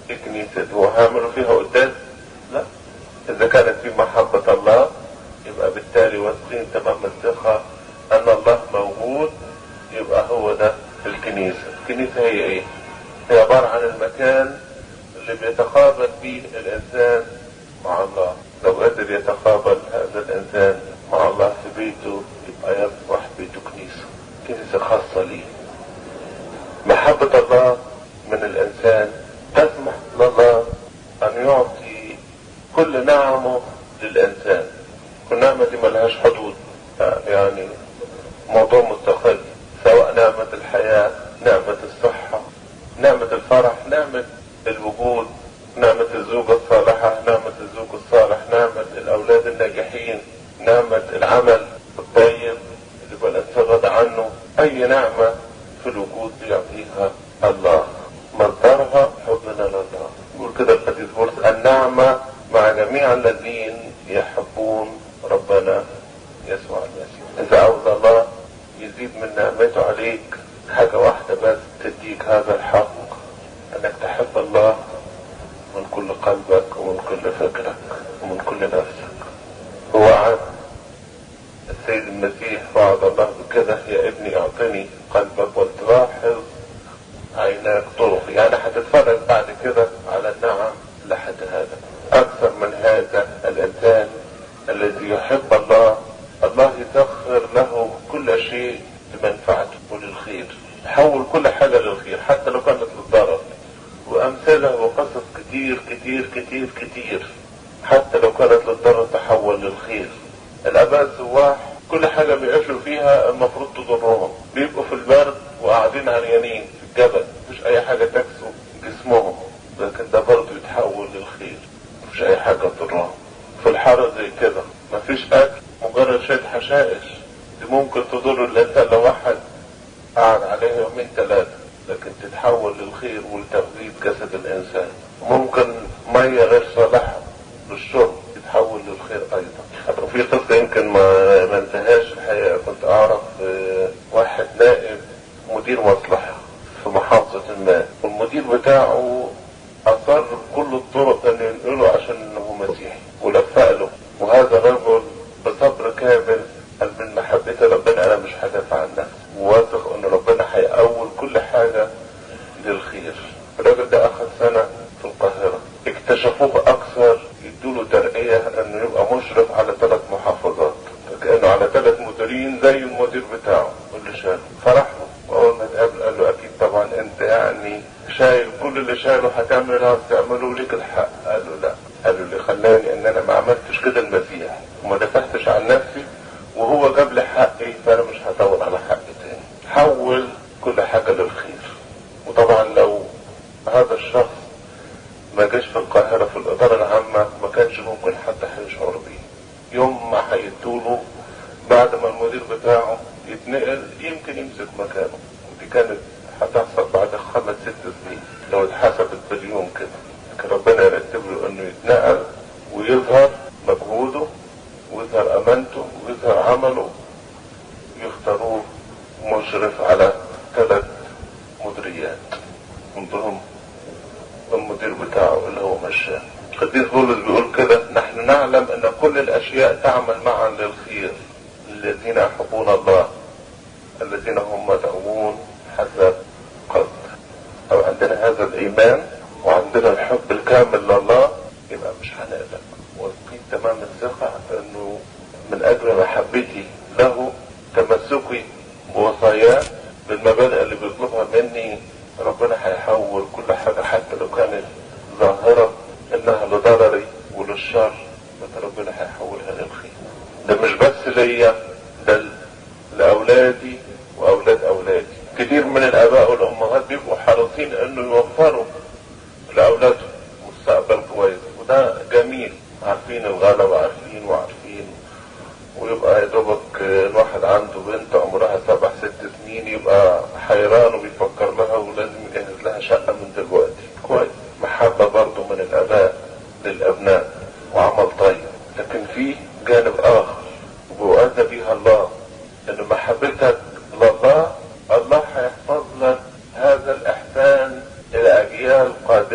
الكنيسة هو هيعملوا فيها قداس لا اذا كانت في محبة الله يبقى بالتالي واثقين تمام الثقة ان الله موجود يبقى هو ده الكنيسة الكنيسة هي ايه هي عبارة عن المكان اللي بيتقابل فيه الانسان مع الله لو قدر يتقابل هذا الانسان مع الله في بيته يبقى يصبح بيته كنيسة كنيسة خاصة ليه محبة الله من الانسان تسمح لله ان يعطي كل نعمه للانسان والنعمة دي ملهاش حدود يعني موضوع مستقل سواء نعمة الحياة نعمة الصحة نعمة الفرح نعمة الوجود نعمة الزوجة الصالحة نعمة الزوج الصالح نعمة الأولاد الناجحين نعمة العمل الطيب اللي يبقى الإنسان راضي عنه أي نعمة في الوجود بيعطيها الله مصدرها حبنا لله يقول كده القديس بولس النعمة مع جميع الذين يحبون ربنا يسوع المسيح إذا عاوز الله يزيد من نعمته عليك حاجة واحدة بس تديك هذا الحق انك تحب الله من كل قلبك ومن كل فكرك ومن كل نفسك هو عاد السيد المسيح وعد الله بكده يا ابني اعطني قلبك وتلاحظ عيناك طرقي يعني هتتفرج بعد كده على النعم لحد هذا اكثر من هذا الانسان الذي يحب الله الله يسخر له كل شيء لمنفعته وللخير يحول كل حاجة للخير حتى لو كانت للضرر وامثله وقصص كتير كتير كتير كتير حتى لو كانت للضرر تحول للخير الاباء السواح كل حاجة بيعيشوا فيها المفروض تضرهم بيبقوا في البرد وقاعدين عريانين في الجبل مفيش اي حاجة تكسو جسمهم لكن ده برضه يتحول للخير مفيش اي حاجة تضرهم في الحارة زي كده مفيش اكل مجرد شوية حشائش دي ممكن تضر الانسان لو واحد قعد عليها يومين ثلاثة لكن تتحول للخير ولتغذية جسد الانسان ممكن مية غير صالحة للشرب تتحول للخير ايضا وفي قصة يمكن ما ما انتهاش الحقيقة كنت اعرف اه واحد نائب مدير مصلحة في محافظة ما والمدير بتاعه اصر بكل الطرق ان ينقله عشان انه مسيحي ولفق له وهذا الرجل بصبر كامل قال من محبتي ربنا انا مش هدافع عن نفسي واثق ان ربنا هيقول كل حاجة للخير الراجل ده اخذ سنة في القاهرة اكتشفوه اكثر يدوله ترقية انه يبقى مشرف على ثلاث محافظات كأنه على ثلاث مديرين زي المدير بتاعه واللي شاله فرح له واول ما اتقابل قال له اكيد طبعا انت يعني شايل كل اللي شايله هتعملها تعمله ليك الحق قال له لا قال له اللي خلاني ان انا ما عملتش كده المسيح وما دفعتش عن نفسي وهو جاب لي حقي فانا مش هدور على حقي تاني حول كل حاجة للخير وطبعا لو هذا الشخص ما جاش في القاهرة في الإدارة العامة ما كانش ممكن حتى هيشعر بيه يوم ما هيدوله بعد ما المدير بتاعه يتنقل يمكن يمسك مكانه ودي كانت هتحصل بعد خمس ست سنين لو اتحسبت باليوم كده لكن ربنا يرتب له انه يتنقل ويظهر مجهوده ويظهر امانته ويظهر عمله يختاروه مشرف على ثلاث مديريات من ضمنهم المدير بتاعه اللي هو مشاه القديس بولس بيقول كده نحن نعلم ان كل الاشياء تعمل معا للخير الذين يحبون الله الذين هم مدعوون حسب قصد او عندنا هذا الايمان وعندنا الحب الكامل لله يبقى مش هنقلق واثقين تمام الثقة انه من اجل محبتي له تمسكي بوصاياه بالمبادئ اللي بيطلبها مني ربنا هيحول كل حاجة حتى لو كانت ظاهرة انها لضرري وللشر بس ربنا هيحولها للخير ده مش بس ليا ده لاولادي واولاد اولادي كتير من الاباء والامهات بيبقوا حريصين انه يوفروا لاولادهم مستقبل كويس وده جميل عارفين الغلا وعارفين وعارفين ويبقى يا دوبك الواحد عنده بنت عمرها سبع ست سنين يبقى حيران وبيفكر لها ولازم يجهز لها شقة من دلوقتي كويس محبة برضه من الآباء للأبناء